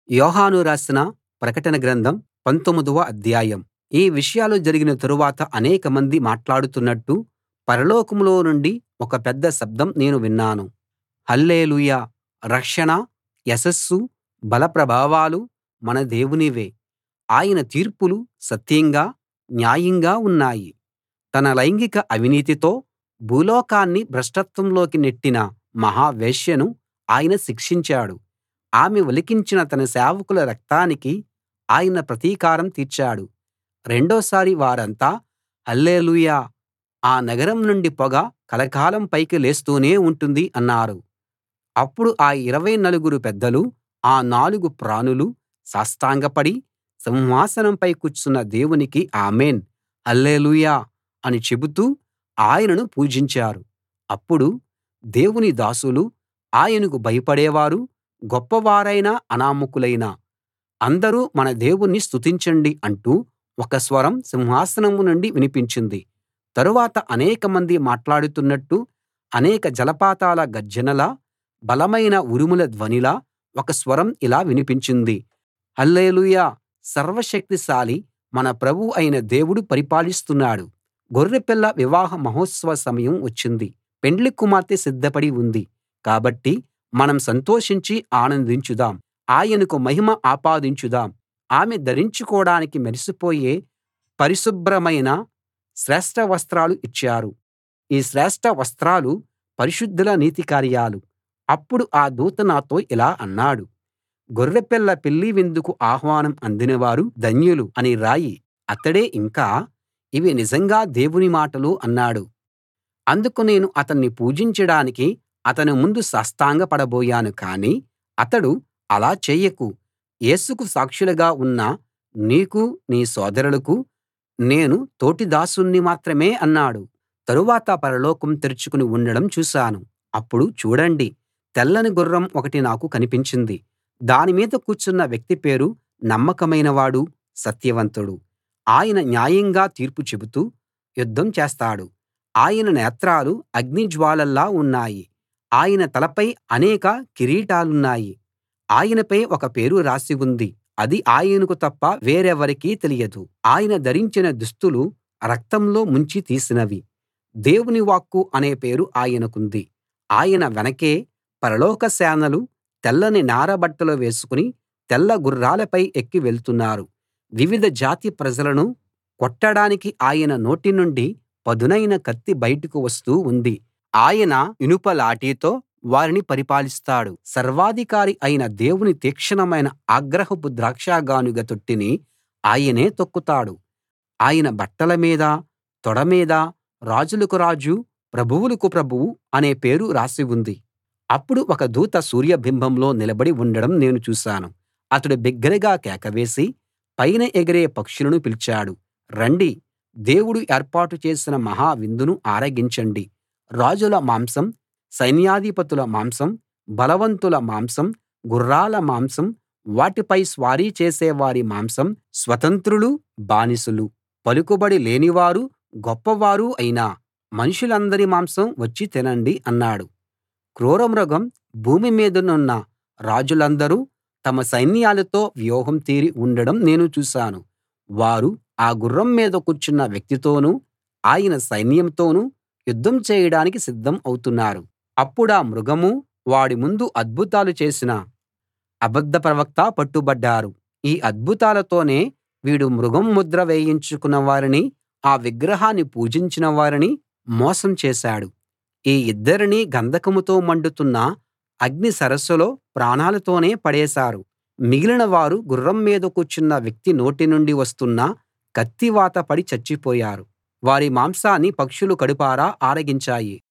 యోహాను రాసిన ప్రకటన గ్రంథం పంతొమ్మిదవ అధ్యాయం ఈ విషయాలు జరిగిన తరువాత అనేకమంది మాట్లాడుతున్నట్టు పరలోకంలో నుండి ఒక పెద్ద శబ్దం నేను విన్నాను హల్లెలూయా రక్షణ యశస్సు బల ప్రభావాలు మన దేవునివే ఆయన తీర్పులు సత్యంగా న్యాయంగా ఉన్నాయి తన లైంగిక అవినీతితో భూలోకాన్ని భ్రష్టత్వంలోకి నెట్టిన మహా వేశ్యను ఆయన శిక్షించాడు ఆమె ఒలికించిన తన సేవకుల రక్తానికి ఆయన ప్రతీకారం తీర్చాడు రెండోసారి వారంతా హల్లెలూయా ఆ నగరం నుండి పొగ కలకాలం పైకి లేస్తూనే ఉంటుంది అన్నారు అప్పుడు ఆ ఇరవై నలుగురు పెద్దలూ ఆ నాలుగు ప్రాణులూ సాష్టాంగపడి సింహాసనంపై కూర్చున్న దేవునికి ఆమేన్ హల్లెలూయా అని చెబుతూ ఆయనను పూజించారు అప్పుడు దేవుని దాసులు ఆయనకు భయపడేవారు గొప్పవారైన అనామకులైన అందరూ మన దేవుణ్ణి స్తుతించండి అంటూ ఒక స్వరం సింహాసనం నుండి వినిపించింది తరువాత అనేకమంది మాట్లాడుతున్నట్టు అనేక జలపాతాల గర్జనలా బలమైన ఉరుముల ధ్వనిలా ఒక స్వరం ఇలా వినిపించింది హల్లెలూయా సర్వశక్తిశాలి మన ప్రభువు అయిన దేవుడు పరిపాలిస్తున్నాడు గొర్రెపిల్ల వివాహ మహోత్సవ సమయం వచ్చింది పెండ్లి కుమార్తె సిద్ధపడి ఉంది కాబట్టి మనం సంతోషించి ఆనందించుదాం ఆయనకు మహిమ ఆపాదించుదాం ఆమె ధరించుకోడానికి మెరిసిపోయే పరిశుభ్రమైన శ్రేష్ఠ వస్త్రాలు ఇచ్చారు ఈ శ్రేష్ఠ వస్త్రాలు పరిశుద్ధుల నీతి కార్యాలు అప్పుడు ఆ దూత నాతో ఇలా అన్నాడు గొర్రెపిల్ల పెళ్లి విందుకు ఆహ్వానం అందినవారు ధన్యులు అని రాయి అతడే ఇంకా ఇవి నిజంగా దేవుని మాటలు అన్నాడు అందుకు నేను అతన్ని పూజించడానికి అతని ముందు సాష్టాంగపడబోయాను కానీ అతడు అలా చేయకు యేసుకు సాక్షులుగా ఉన్న నీకూ నీ సోదరులకూ నేను తోటి దాసుణ్ణి మాత్రమే అన్నాడు తరువాత పరలోకం తెరుచుకుని ఉండడం చూశాను అప్పుడు చూడండి తెల్లని గుర్రం ఒకటి నాకు కనిపించింది దాని మీద కూర్చున్న వ్యక్తి పేరు నమ్మకమైనవాడు సత్యవంతుడు ఆయన న్యాయంగా తీర్పు చెబుతూ యుద్ధం చేస్తాడు ఆయన నేత్రాలు అగ్నిజ్వాలల్లా ఉన్నాయి ఆయన తలపై అనేక కిరీటాలున్నాయి ఆయనపై ఒక పేరు రాసి ఉంది అది ఆయనకు తప్ప వేరెవరికీ తెలియదు ఆయన ధరించిన దుస్తులు రక్తంలో ముంచి తీసినవి దేవుని వాక్కు అనే పేరు ఆయనకుంది ఆయన వెనకే పరలోక సేనలు తెల్లని నార బట్టలు వేసుకుని తెల్ల గుర్రాలపై ఎక్కి వెళ్తున్నారు వివిధ జాతి ప్రజలను కొట్టడానికి ఆయన నోటి నుండి పదునైన కత్తి బయటకు వస్తూ ఉంది ఆయన ఇనుప లాఠీతో వారిని పరిపాలిస్తాడు సర్వాధికారి అయిన దేవుని తీక్షణమైన ఆగ్రహపు ద్రాక్షగానుగ తొట్టిని ఆయనే తొక్కుతాడు ఆయన బట్టల మీద తొడ మీద రాజులకు రాజు ప్రభువులకు ప్రభువు అనే పేరు రాసి ఉంది అప్పుడు ఒక దూత సూర్యబింబంలో నిలబడి ఉండడం నేను చూశాను అతడు బిగ్గరగా కేక వేసి పైన ఎగిరే పక్షులను పిలిచాడు రండి దేవుడు ఏర్పాటు చేసిన మహా విందును ఆరగించండి రాజుల మాంసం సైన్యాధిపతుల మాంసం బలవంతుల మాంసం గుర్రాల మాంసం వాటిపై స్వారీ చేసేవారి మాంసం స్వతంత్రులు బానిసలు పలుకుబడి లేనివారు గొప్పవారు అయిన మనుషులందరి మాంసం వచ్చి తినండి అన్నాడు క్రూరమృగం భూమి మీదనున్న రాజులందరూ తమ సైన్యాలతో వ్యూహం తీరి ఉండడం నేను చూశాను వారు ఆ గుర్రం మీద కూర్చున్న వ్యక్తితోనూ ఆయన సైన్యంతోనూ యుద్ధం చేయడానికి సిద్ధం అవుతున్నారు అప్పుడా మృగమూ వాడి ముందు అద్భుతాలు చేసిన అబద్ధ ప్రవక్త పట్టుబడ్డారు ఈ అద్భుతాలతోనే వీడు మృగం ముద్ర వేయించుకున్న వారిని ఆ విగ్రహాన్ని పూజించిన వారిని మోసం చేశాడు ఈ ఇద్దరినీ గంధకంతో మండుతున్న అగ్ని సరస్సులో ప్రాణాలతోనే పడేశారు మిగిలిన వారు గుర్రం మీద కూర్చున్న వ్యక్తి నోటి నుండి వస్తున్న కత్తివాత పడి చచ్చిపోయారు వారి మాంసాన్ని పక్షులు కడుపారా ఆరగించాయి